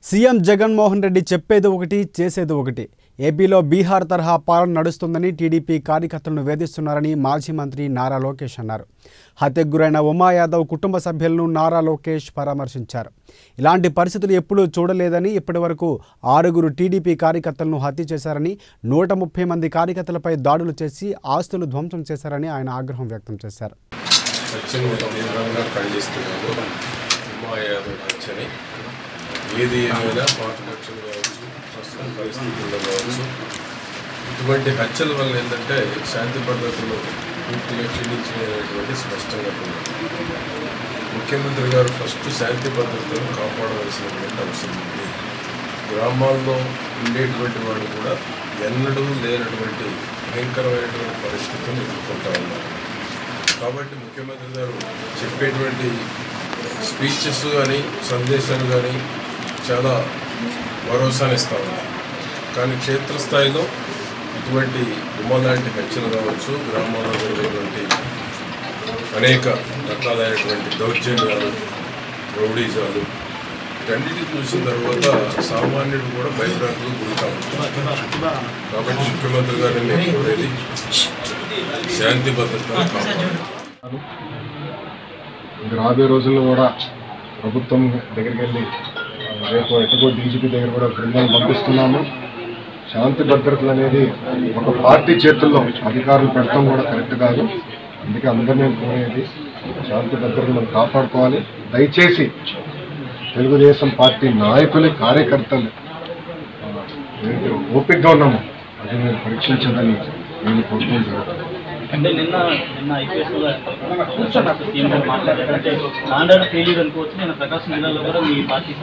CM Jaganmohan Reddy చెప్పేది ఒకటి చేసేది ఒకటి ఏపీలో బీహార్ తరహా పాలన నడుస్తుందని టీడీపీ కార్యకర్తలను వేధిస్తున్నారని మాజీ మంత్రి నారా లోకేష్ అన్నారు హత్యకు గురైన ఉమా యాదవ్ కుటుంబ సభ్యులను నారా లోకేష్ పరామర్శించారు ఇలాంటి పరిస్థితులు ఎప్పుడూ చూడలేదని ఇప్పటివరకు ఆరుగురు టీడీపీ కార్యకర్తలను హత్య చేశారని నూట ముప్పై మంది కార్యకర్తలపై దాడులు చేసి ఆస్తులు ధ్వంసం చేశారని ఆయన ఆగ్రహం వ్యక్తం చేశారు హత్యను తీవ్రంగా ఖండిస్తున్నాము ఉమా యాదవ్ హత్యని ఏది ఏమైనా పాత హత్యలు కావచ్చు ప్రస్తుతం పరిస్థితుల్లో కావచ్చు ఇటువంటి హత్యల వల్ల ఏంటంటే శాంతి భద్రతలు పూర్తిగా క్షీణించినటువంటి స్పష్టంగా ఉంది ముఖ్యమంత్రి గారు ఫస్ట్ శాంతి భద్రతలను కాపాడవలసినటువంటి అవసరం ఉంది గ్రామాల్లో ఉండేటువంటి వాళ్ళు కూడా ఎన్నడూ లేనటువంటి భయంకరమైనటువంటి పరిస్థితులను ఎదుర్కొంటా ఉన్నారు కాబట్టి ముఖ్యమంత్రి గారు చెప్పేటువంటి స్పీచెస్ కానీ సందేశాలు కానీ చాలా భరోసాని ఇస్తూ ఉన్నాయి కానీ క్షేత్రస్థాయిలో ఇటువంటి ఉమ లాంటి హత్యలు కావచ్చు గ్రామాల్లో జరిగేటువంటి అనేక రకాలైనటువంటి దౌర్జన్యాలు రౌడీజాలు వీటన్నిటి చూసిన తర్వాత సామాన్యుడు కూడా భయభ్రాంతులు గురుతా ఉంటారు కాబట్టి ముఖ్యమంత్రి గారిని మేము కోరేది శాంతి భద్రతను కాపాడాలి ఇంకా రాబోయే రోజుల్లో కూడా ప్రభుత్వం దగ్గరికి వెళ్ళి ఆ, రేపు ఎటుకో డీజీపీ దగ్గర కూడా బృందాన్ని పంపిస్తున్నాము శాంతి భద్రతలు అనేది ఒక పార్టీ చేతుల్లో అధికారులు పెడతాం కూడా కరెక్ట్ కాదు అందుకే అందరినీ కోరేది శాంతి భద్రతలు మనం కాపాడుకోవాలి దయచేసి తెలుగుదేశం పార్టీ నాయకులు కార్యకర్తలు ఆ, ఏదైతే ఓపికగా ఉన్నామో అది మీరు పరీక్షించదని నేను కోరుకుంటున్నాను అంటే నిన్న నిన్న ఐపీఎస్ సీఎం గారు మాట్లాడారు అంటే ఆంధ్ర ఫెయిల్యూర్ అనుకోవచ్చు నేను ప్రకాశం జిల్లాలో కూడా మీ పార్టీ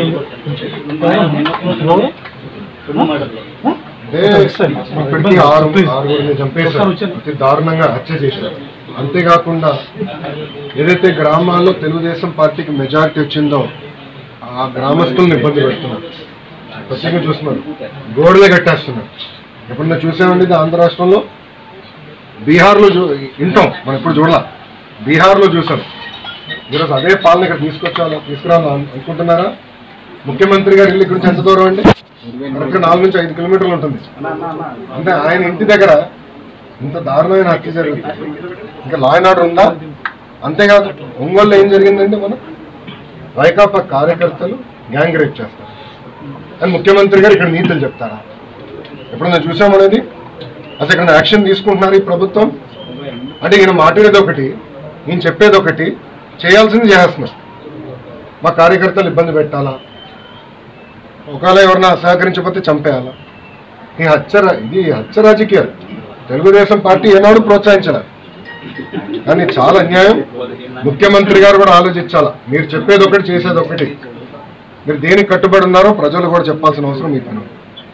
అంటే ఇప్పటికీ ఆరు ఆరుగురిని చంపేశారు అతి దారుణంగా హత్య చేశారు అంతేకాకుండా ఏదైతే గ్రామాల్లో తెలుగుదేశం పార్టీకి మెజారిటీ వచ్చిందో ఆ గ్రామస్తులను ఇబ్బంది పెడుతున్నారు ప్రత్యేకంగా చూస్తున్నారు గోడలే కట్టేస్తున్నారు ఎప్పుడన్నా చూసామండి ఇది ఆంధ్ర రాష్ట్రంలో బీహార్లో చూ వింటాం మనం ఇప్పుడు చూడాల బీహార్లో చూసాం ఈరోజు అదే పాలన ఇక్కడ తీసుకొచ్చాలో తీసుకురావాలని అనుకుంటున్నారా ముఖ్యమంత్రి గారి ఇల్లు ఇక్కడ నుంచి ఎంత దూరం అండి కరెక్ట్గా నాలుగు నుంచి ఐదు కిలోమీటర్లు ఉంటుంది అంటే ఆయన ఇంటి దగ్గర ఇంత దారుణమైన హత్య జరుగుతుంది ఇంకా లా అండ్ ఆర్డర్ ఉందా అంతేకాదు ఒంగోలులో ఏం జరిగిందండి మనం వైకాపా కార్యకర్తలు గ్యాంగ్ రేప్ చేస్తారు అని ముఖ్యమంత్రి గారు ఇక్కడ నీతులు చెప్తారా ఎప్పుడన్నా చూసామనేది అసలు ఇక్కడ యాక్షన్ తీసుకుంటున్నారు ఈ ప్రభుత్వం అంటే ఈయన మాట్లాడేది ఒకటి ఈయన చెప్పేది ఒకటి చేయాల్సింది చేస్తున్నారు మా కార్యకర్తలు ఇబ్బంది పెట్టాలా ఒకవేళ ఎవరన్నా సహకరించకపోతే చంపేయాలా ఈ హత్య రా- ఇది హత్య రాజకీయాలు తెలుగుదేశం పార్టీ ఏనాడు ప్రోత్సహించాల కానీ చాలా అన్యాయం ముఖ్యమంత్రి గారు కూడా ఆలోచించాలా మీరు చెప్పేది ఒకటి చేసేది ఒకటి మీరు దేనికి కట్టుబడి ఉన్నారో ప్రజలు కూడా చెప్పాల్సిన అవసరం మీకు ఉంది.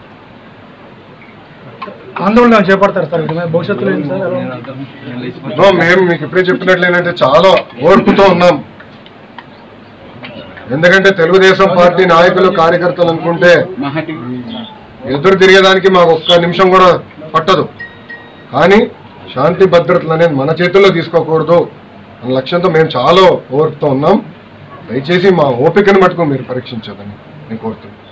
ఆందోళన చేపడతారు సార్ వీటి మీద భవిష్యత్తులో ఏంటి సార్ ఎలా ఉంటుంది? నో, మేము మీకు ఇప్పుడే చెప్పినట్లు ఏంటంటే చాలా ఓర్పుతో ఉన్నాం ఎందుకంటే తెలుగుదేశం పార్టీ నాయకులు కార్యకర్తలు అనుకుంటే ఎదురు తిరిగేదానికి మాకు ఒక్క నిమిషం కూడా పట్టదు కానీ శాంతి భద్రతలు అనేది మన చేతుల్లో తీసుకోకూడదు అన్న లక్ష్యంతో మేము చాలా ఓర్పుతో ఉన్నాం దయచేసి మా ఓపికను మటుకు మీరు పరీక్షించదని నేను కోరుతున్నాను